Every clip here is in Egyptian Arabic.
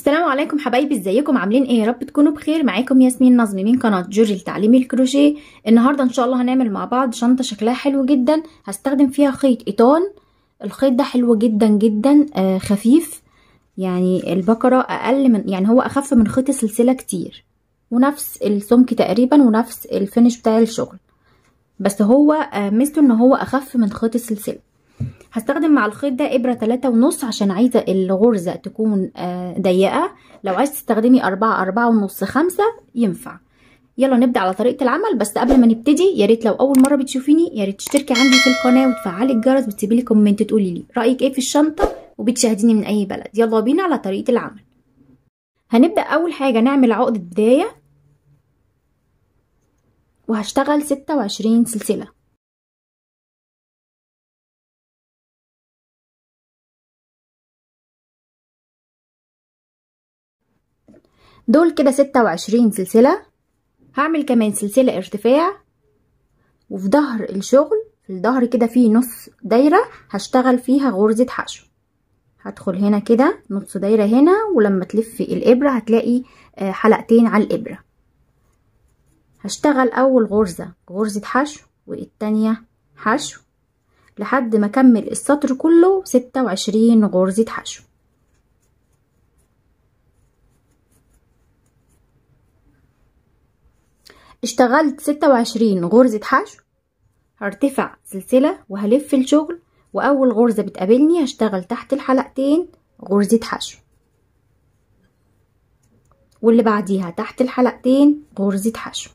السلام عليكم حبايبي ازيكم عاملين ايه يا رب تكونوا بخير معاكم ياسمين نظمي من قناه جوري لتعليم الكروشيه النهارده ان شاء الله هنعمل مع بعض شنطه شكلها حلو جدا هستخدم فيها خيط ايطان الخيط ده حلو جدا جدا آه خفيف يعني البكره اقل من يعني هو اخف من خيط السلسله كتير ونفس السمك تقريبا ونفس الفينش بتاع الشغل بس هو آه ميزته ان هو اخف من خيط السلسله هستخدم مع الخيط ده ابره تلاتة ونص عشان عايزه الغرزه تكون ضيقه لو عايز تستخدمي أربعة أربعة ونص خمسة ينفع يلا نبدا على طريقه العمل بس قبل ما نبتدي يا ريت لو اول مره بتشوفيني يا ريت تشتركي عندي في القناه وتفعلي الجرس وتسيبي لي كومنت تقولي لي رايك ايه في الشنطه وبتشاهديني من اي بلد يلا بينا على طريقه العمل هنبدا اول حاجه نعمل عقده بدايه وهشتغل ستة وعشرين سلسله دول كده ستة وعشرين سلسلة هعمل كمان سلسلة ارتفاع وفي ظهر الشغل في الظهر كده فيه نص دايرة هشتغل فيها غرزة حشو هدخل هنا كده نص دايرة هنا ولما تلفي الإبرة هتلاقي حلقتين على الإبرة هشتغل أول غرزة غرزة حشو والتانية حشو لحد ما أكمل السطر كله ستة وعشرين غرزة حشو اشتغلت ستة وعشرين غرزة حشو هرتفع سلسلة وهلف الشغل وأول غرزة بتقابلني هشتغل تحت الحلقتين غرزة حشو واللي بعديها تحت الحلقتين غرزة حشو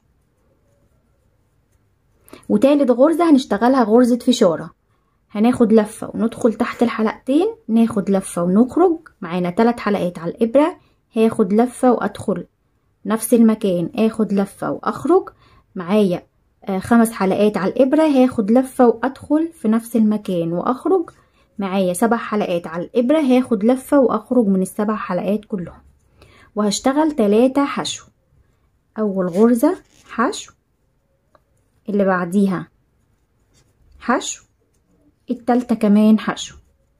وتالت غرزة هنشتغلها غرزة فشارة هناخد لفة وندخل تحت الحلقتين ناخد لفة ونخرج معانا تلات حلقات على الإبرة هاخد لفة وأدخل نفس المكان اخد لفة واخرج معايا آه خمس حلقات على الابرة هاخد لفة وادخل في نفس المكان واخرج معايا سبع حلقات على الابرة هاخد لفة واخرج من السبع حلقات كلهم وهشتغل تلاتة حشو اول غرزة حشو اللي بعديها حشو التالتة كمان حشو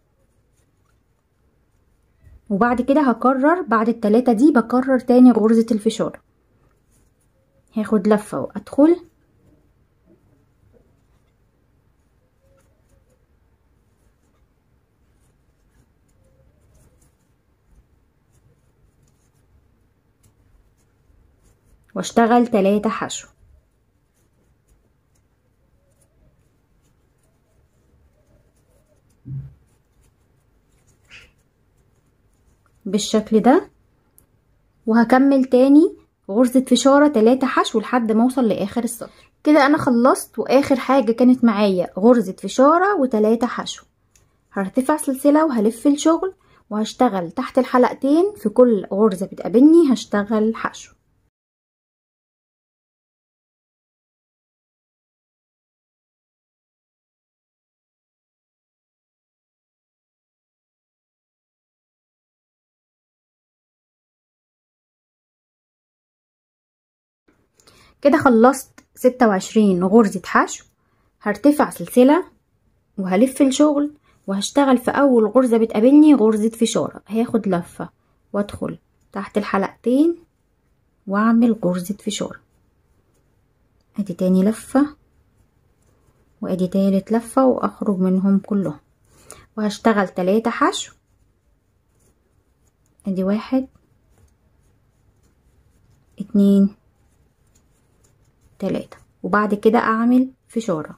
وبعد كده هكرر بعد التلاتة دي بكرر تاني غرزة الفشار هاخد لفة وادخل واشتغل تلاتة حشو بالشكل ده وهكمل تاني غرزة فشارة تلاتة حشو لحد ما اوصل لاخر السطر كده انا خلصت واخر حاجة كانت معايا غرزة فشارة وتلاتة حشو هرتفع سلسلة وهلف الشغل وهشتغل تحت الحلقتين في كل غرزة بتقابلني هشتغل حشو كده خلصت ستة وعشرين غرزة حشو هرتفع سلسلة وهلف الشغل وهشتغل في أول غرزة بتقابلني غرزة فشارة هاخد لفة وادخل تحت الحلقتين واعمل غرزة فشارة ادي تاني لفة وادي تالت لفة واخرج منهم كلهم وهشتغل تلاتة حشو ادي واحد اتنين تلاتة وبعد كده اعمل فشارة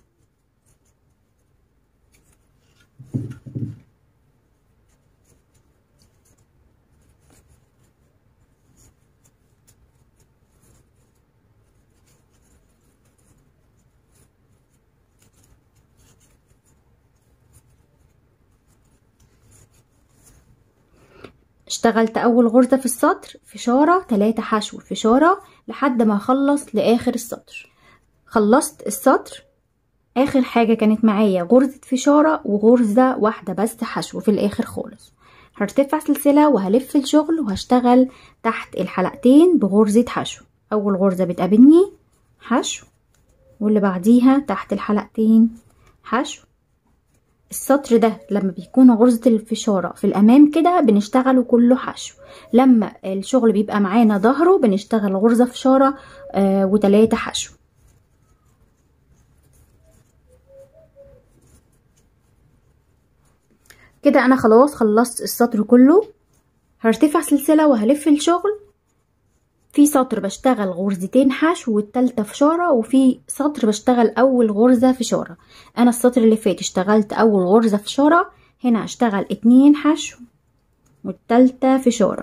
اشتغلت اول غرزة في السطر فشارة تلاتة حشو فشارة لحد ما اخلص لاخر السطر خلصت السطر اخر حاجة كانت معايا غرزة فشارة وغرزة واحدة بس حشو في الاخر خالص هرتفع سلسلة وهلف الشغل وهشتغل تحت الحلقتين بغرزة حشو اول غرزة بتقابلني حشو واللي بعديها تحت الحلقتين حشو السطر ده لما بيكون غرزة الفشارة في الأمام كده بنشتغله كله حشو لما الشغل بيبقى معانا ظهره بنشتغل غرزة فشارة آه وتلاتة حشو كده أنا خلاص خلصت السطر كله هرتفع سلسلة وهلف الشغل في سطر بشتغل غرزتين حشو والتالتة فشارة وفي سطر بشتغل اول غرزة فشارة انا السطر اللي فات اشتغلت اول غرزة فشارة هنا هشتغل اتنين حشو والتالتة فشارة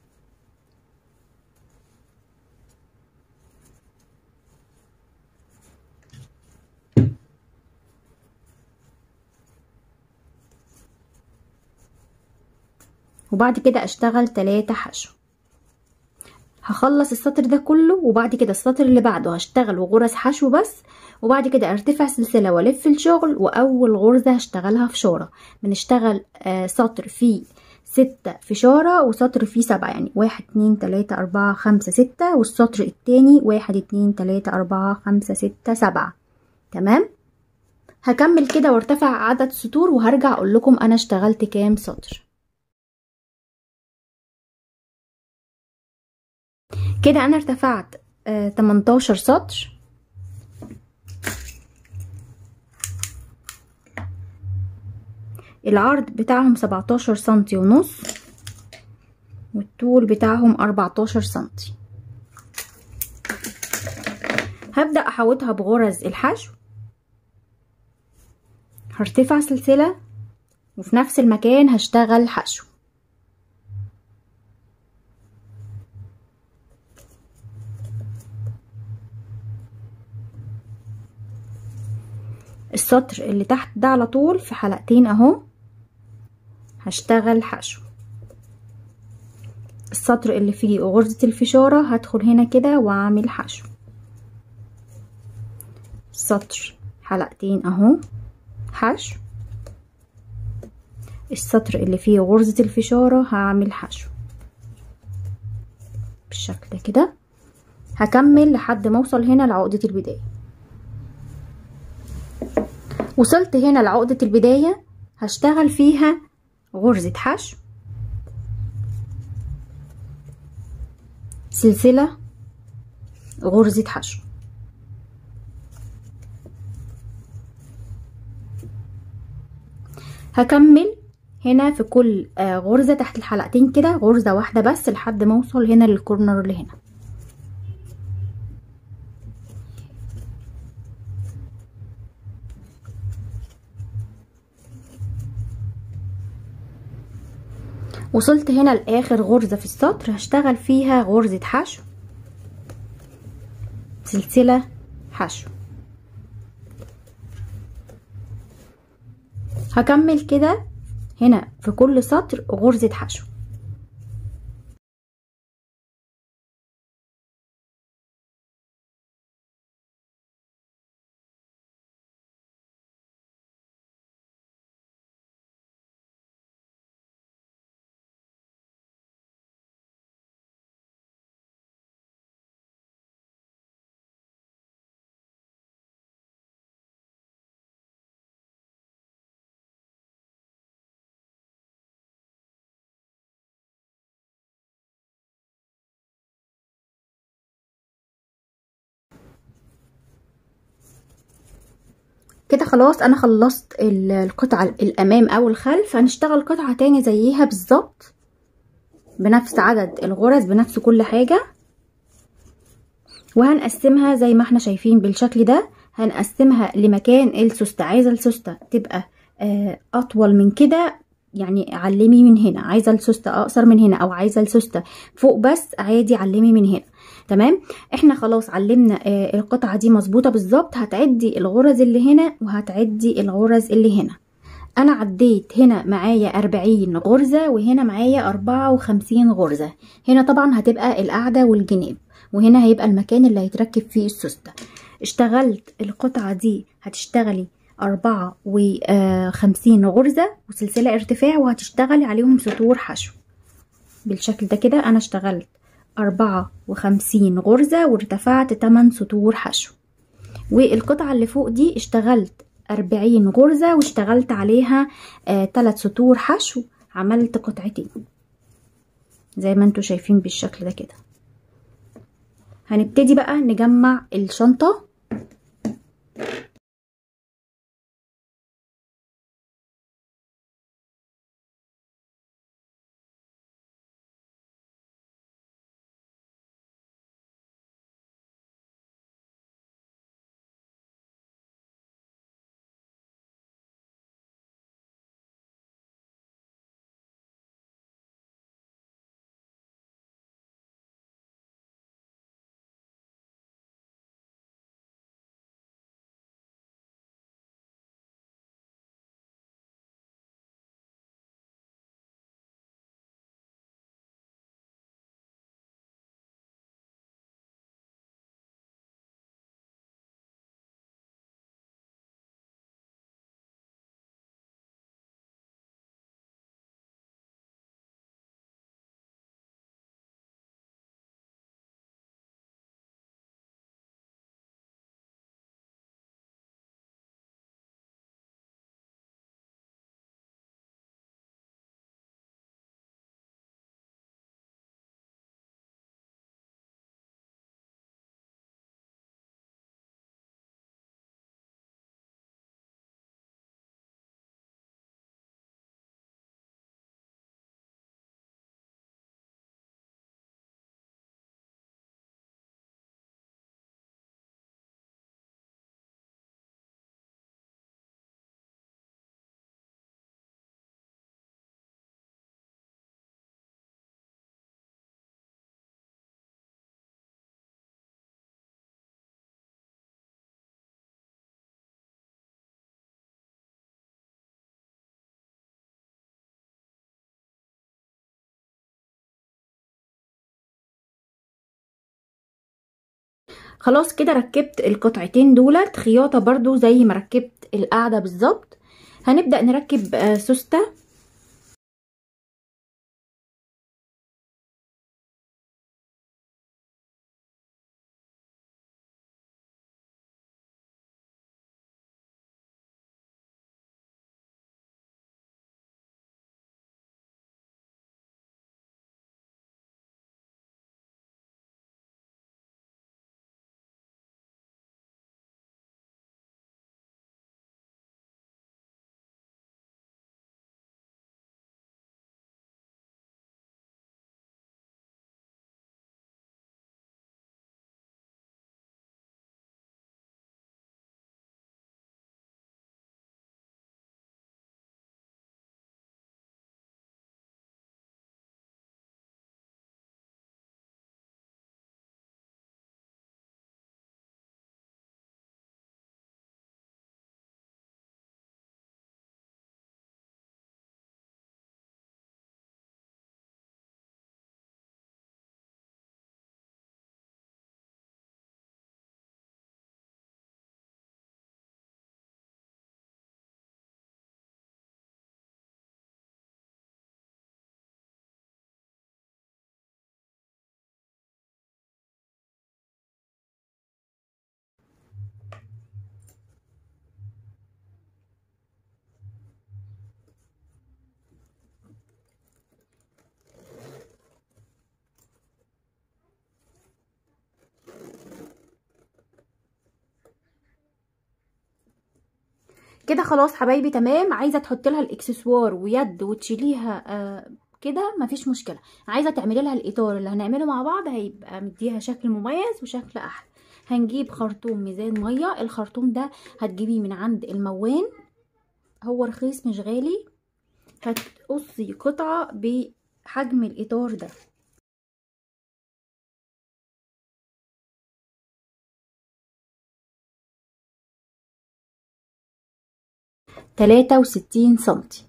وبعد كده اشتغل تلاتة حشو هخلص السطر ده كله وبعد كده السطر اللي بعده هشتغل غرز حشو بس وبعد كده ارتفع سلسلة والف الشغل واول غرزة هشتغلها فشارة بنشتغل آه سطر فيه ستة فشارة وسطر فيه سبعة يعني واحد اتنين تلاتة اربعة خمسة ستة والسطر التاني واحد اتنين تلاتة اربعة خمسة ستة سبعة تمام هكمل كده وارتفع عدد سطور وهرجع اقول لكم انا اشتغلت كام سطر كده انا ارتفعت آه 18 سطر العرض بتاعهم 17 سنتي ونص والطول بتاعهم 14 سنتي هبدأ احوطها بغرز الحشو هرتفع سلسلة وفي نفس المكان هشتغل حشو السطر اللي تحت ده على طول في حلقتين اهو هشتغل حشو السطر اللي فيه غرزة الفشارة هدخل هنا كده واعمل حشو سطر حلقتين اهو حشو السطر اللي فيه غرزة الفشارة هعمل حشو بالشكل ده كده هكمل لحد ما اوصل هنا لعقدة البداية وصلت هنا لعقدة البداية هشتغل فيها غرزة حشو سلسلة غرزة حشو هكمل هنا في كل غرزة تحت الحلقتين كده غرزة واحدة بس لحد ما اوصل هنا للكورنر اللي هنا وصلت هنا لاخر غرزة في السطر هشتغل فيها غرزة حشو سلسلة حشو هكمل كده هنا في كل سطر غرزة حشو كده خلاص انا خلصت القطعة الامام او الخلف هنشتغل قطعة تاني زيها بالظبط بنفس عدد الغرز بنفس كل حاجة وهنقسمها زي ما احنا شايفين بالشكل ده هنقسمها لمكان السوستة عايزة السوستة تبقى اطول من كده يعني علمي من هنا عايزه السوسته اقصر من هنا او عايزه السوسته فوق بس عادي علمي من هنا تمام احنا خلاص علمنا آه القطعه دي مظبوطه بالظبط هتعدي الغرز اللي هنا وهتعدي الغرز اللي هنا انا عديت هنا معايا أربعين غرزة وهنا معايا أربعة وخمسين غرزة هنا طبعا هتبقى القاعدة والجناب وهنا هيبقى المكان اللي هيتركب فيه السوستة اشتغلت القطعة دي هتشتغلي أربعة وخمسين غرزة وسلسلة ارتفاع وهتشتغلي عليهم سطور حشو بالشكل ده كده أنا اشتغلت أربعة وخمسين غرزة وارتفعت تمن سطور حشو والقطعة اللي فوق دي اشتغلت أربعين غرزة واشتغلت عليها آه تلات سطور حشو عملت قطعتين زي ما انتوا شايفين بالشكل ده كده هنبتدي بقى نجمع الشنطة خلاص كده ركبت القطعتين دولت خياطة برضو زي ما ركبت القاعدة بالظبط هنبدأ نركب آه سوستة كده خلاص حبايبي تمام عايزه تحط لها الاكسسوار ويد وتشيليها آه كده مفيش مشكله عايزه تعملي لها الاطار اللي هنعمله مع بعض هيبقى مديها شكل مميز وشكل احلى هنجيب خرطوم ميزان ميه الخرطوم ده هتجيبيه من عند الموان هو رخيص مش غالي هتقصي قطعه بحجم الاطار ده تلاتة وستين سنتي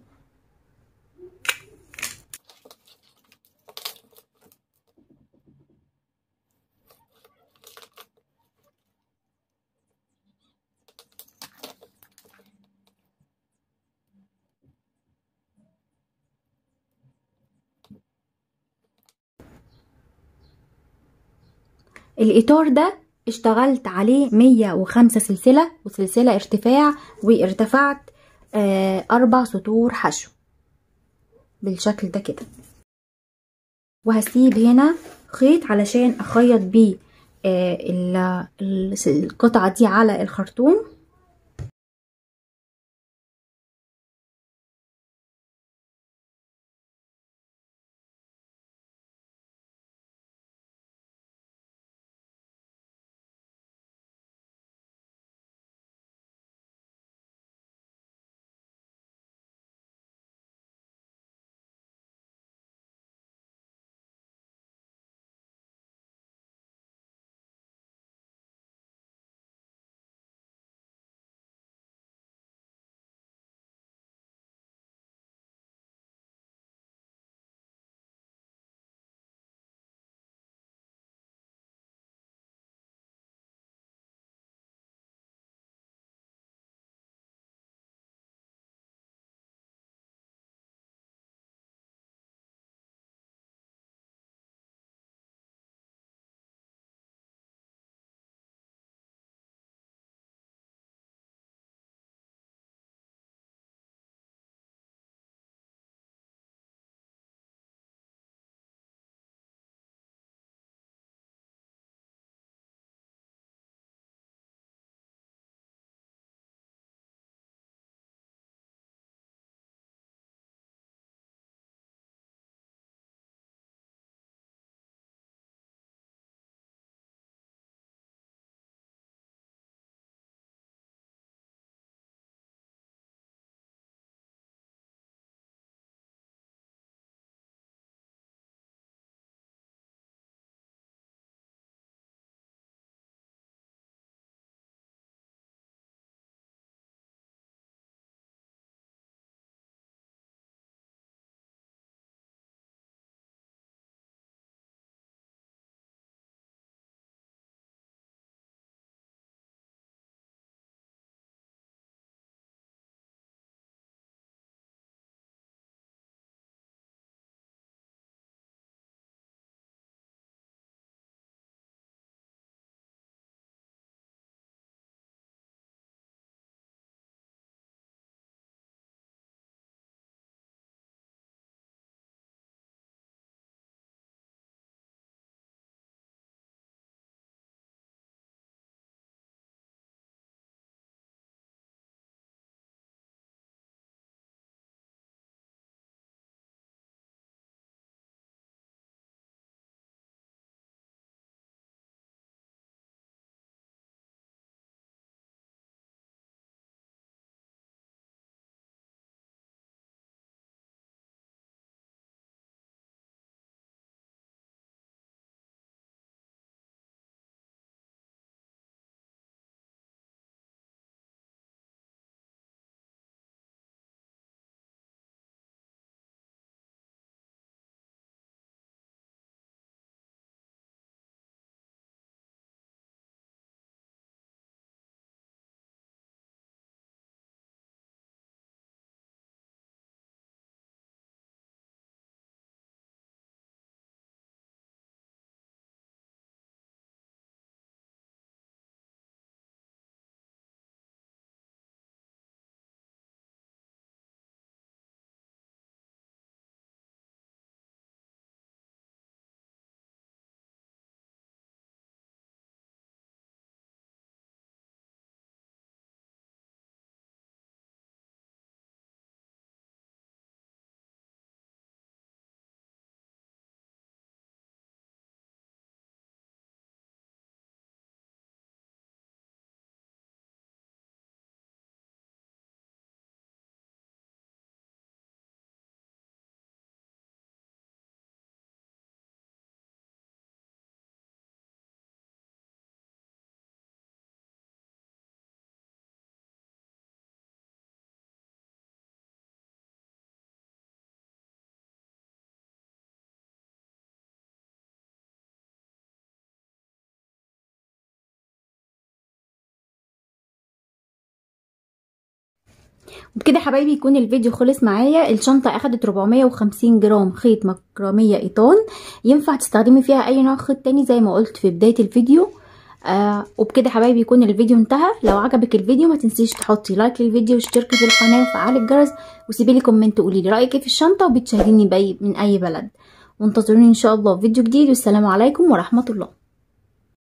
الإطار ده اشتغلت عليه مية وخمسة سلسلة وسلسلة ارتفاع وارتفعت آه اربع سطور حشو بالشكل ده كده وهسيب هنا خيط علشان اخيط بيه آه القطعة دي على الخرطوم وبكده يا حبايبي يكون الفيديو خلص معايا الشنطة اخدت 450 جرام خيط مكرمية ايطان ينفع تستخدمي فيها اي نوع خيط تاني زي ما قلت في بداية الفيديو آه وبكده يا حبايبي يكون الفيديو انتهى لو عجبك الفيديو ما تنسيش تحطي لايك للفيديو واشتركي في القناه وفعلي الجرس وسيبي لي كومنت وقولي لي رايك ايه في الشنطه وبتشاهديني باي من اي بلد وانتظروني ان شاء الله في فيديو جديد والسلام عليكم ورحمه الله